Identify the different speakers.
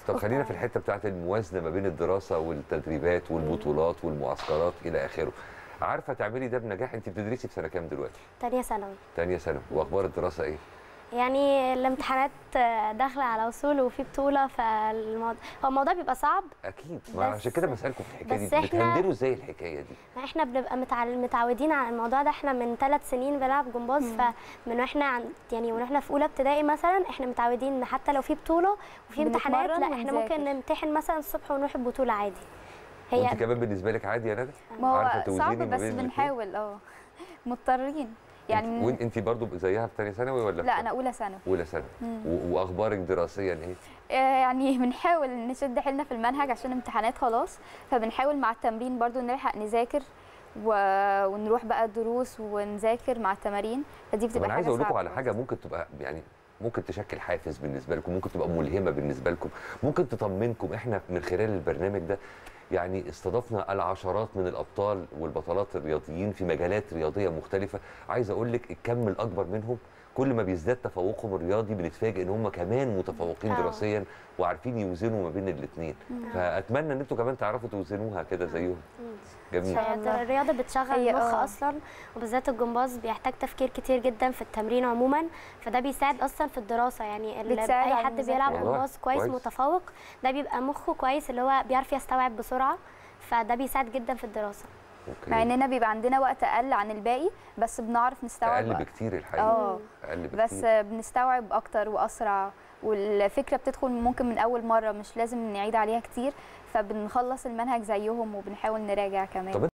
Speaker 1: طب خلينا في الحته بتاعت الموازنه ما بين الدراسه والتدريبات والبطولات والمعسكرات الى اخره عارفه تعملي ده بنجاح انت بتدرسي في سنه كام دلوقتي
Speaker 2: تانية ثانوي
Speaker 1: تانية ثانوي واخبار الدراسه ايه
Speaker 2: يعني الامتحانات آه، داخله على وصول وفي بطوله فالموضوع هو الموضوع بيبقى صعب
Speaker 1: اكيد ما
Speaker 2: بس-
Speaker 1: عشان كده بسالكم في الحكايه
Speaker 2: بس
Speaker 1: دي
Speaker 2: إحنا-
Speaker 1: بتهندلوا ازاي الحكايه دي
Speaker 2: ما احنا بنبقى متع- متعودين على الموضوع ده احنا من ثلاث سنين بنلعب جمباز فمن واحنا عن يعني من واحنا في اولى ابتدائي مثلا احنا متعودين ان حتى لو في بطوله وفي امتحانات
Speaker 3: بنتمرن
Speaker 2: لا احنا
Speaker 3: ونذاكر.
Speaker 2: ممكن نمتحن مثلا الصبح ونروح البطوله عادي
Speaker 1: وانت
Speaker 2: هي
Speaker 1: كمان بالنسبه لك عادي يا ندى
Speaker 3: ما
Speaker 1: عارفة
Speaker 3: هو
Speaker 1: توزيني
Speaker 3: صعب
Speaker 1: ما
Speaker 3: بس
Speaker 1: بين الاتنين؟
Speaker 3: بنحاول اه مضطرين يعني
Speaker 1: وانت انت برضو زيها في ثانيه ثانوي ولا
Speaker 3: لا
Speaker 1: في
Speaker 3: انا اولى ثانوي
Speaker 1: اولى ثانوي و- واخبارك دراسيا ايه
Speaker 3: آه، يعني بنحاول نشد حيلنا في المنهج عشان امتحانات خلاص فبنحاول مع التمرين برضو نلحق نذاكر و... ونروح بقى دروس ونذاكر مع التمارين فدي
Speaker 1: طب
Speaker 3: بتبقى
Speaker 1: انا
Speaker 3: حاجه
Speaker 1: عايز اقول لكم
Speaker 3: صعبة
Speaker 1: على حاجه
Speaker 3: برضو.
Speaker 1: ممكن تبقى يعني ممكن تشكل حافز بالنسبه لكم ممكن تبقى ملهمه بالنسبه لكم ممكن تطمنكم احنا من خلال البرنامج ده يعني استضفنا العشرات من الابطال والبطلات الرياضيين في مجالات رياضيه مختلفه عايز اقول لك الكم الاكبر منهم كل ما بيزداد تفوقهم الرياضي بنتفاجئ ان هم كمان متفوقين
Speaker 2: آه.
Speaker 1: دراسيا وعارفين يوزنوا ما بين الاثنين فاتمنى ان انتوا كمان تعرفوا توزنوها كده زيهم جميل
Speaker 3: شاء الله.
Speaker 2: الرياضه بتشغل
Speaker 3: هي
Speaker 2: المخ
Speaker 3: آه.
Speaker 2: اصلا وبالذات الجمباز بيحتاج تفكير كتير جدا في التمرين عموما فده بيساعد اصلا في الدراسه يعني ال-
Speaker 3: بتساعد
Speaker 2: اي
Speaker 3: على
Speaker 2: حد
Speaker 3: المذاكرة.
Speaker 2: بيلعب
Speaker 1: والله،
Speaker 2: جمباز كويس,
Speaker 1: كويس.
Speaker 2: متفوق ده بيبقى مخه كويس اللي هو بيعرف يستوعب بسرعه فده بيساعد جدا في الدراسه
Speaker 3: مع
Speaker 1: اوكي
Speaker 3: اننا بيبقى عندنا وقت اقل عن الباقي بس بنعرف نستوعب
Speaker 1: اقل بكتير الحقيقه
Speaker 3: اه
Speaker 1: اقل بكتير
Speaker 3: بس بنستوعب اكتر واسرع والفكره بتدخل ممكن من اول مره مش لازم نعيد عليها كتير فبنخلص المنهج زيهم وبنحاول نراجع كمان
Speaker 1: طب